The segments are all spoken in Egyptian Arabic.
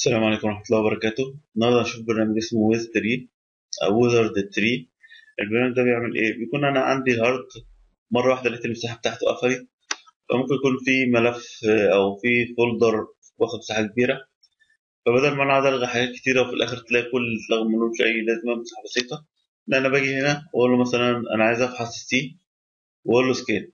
السلام عليكم ورحمة الله وبركاته النهاردة هنشوف برنامج اسمه ويز تري أو ويزرد تري البرنامج ده بيعمل إيه؟ بيكون أنا عندي هارد مرة واحدة لقيت المساحة بتاعته قفلت فممكن يكون في ملف آه، أو في فولدر واخد مساحة كبيرة فبدل ما أنا أقعد ألغي حاجات كتيرة وفي الآخر تلاقي كل الألغام ملهمش أي لازمة مساحة بسيطة لا أنا باجي هنا وأقول له مثلا أنا عايز أفحص السي وأقول له سكيل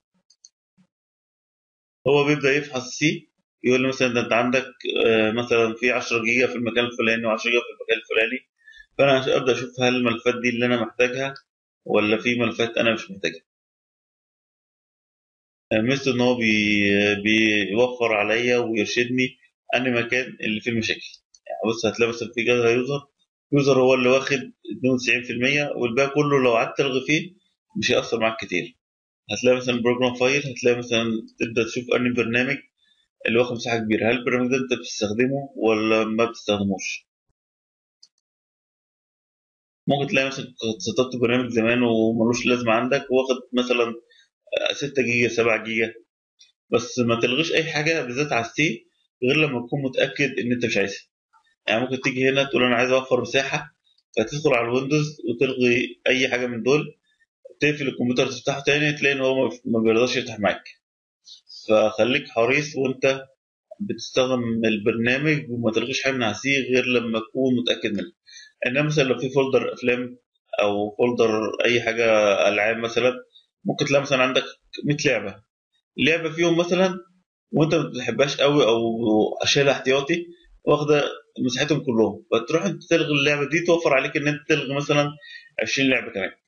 هو بيبدأ يفحص السي يقول لي مثلا ده انت عندك آه، مثلا في 10 جيجا في المكان الفلاني و10 جيجا في المكان الفلاني فانا ابدا اشوف هل الملفات دي اللي انا محتاجها ولا في ملفات انا مش محتاجها آه، مثل ان هو بي بيوفر عليا ويرشدني انهي مكان اللي فيه المشاكل يعني بص هتلاقي مثلا في كذا يوزر يوزر هو اللي واخد 92% والباقي كله لو قعدت تلغي فيه مش هيأثر معاك كتير هتلاقي مثلا بروجرام فايل هتلاقي مثلا تبدا تشوف انهي برنامج اللي واخد مساحة كبيرة هل البرنامج ده انت بتستخدمه ولا ما بتستخدموش ممكن تلاقي مثلا كنت سطبت برنامج زمان وملوش لازمة عندك واخد مثلا 6 جيجا 7 جيجا بس ما تلغيش اي حاجة بالذات على السي غير لما تكون متأكد ان انت مش عايزها يعني ممكن تيجي هنا تقول انا عايز اوفر مساحة فتدخل على الويندوز وتلغي اي حاجة من دول تقفل الكمبيوتر تفتحه تاني تلاقي ان هو ما بيرضاش يفتح معاك فخليك حريص وانت بتستخدم البرنامج وما تلغيش حاجه من على سي غير لما تكون متاكد منها انما مثلا لو في فولدر افلام او فولدر اي حاجه العاب مثلا ممكن تلاقي مثلا عندك 100 لعبه لعبه فيهم مثلا وانت ما بتحبهاش قوي او شايلها احتياطي واخده مساحتهم كلهم فتروح انت تلغي اللعبه دي توفر عليك ان انت تلغي مثلا 20 لعبه كمان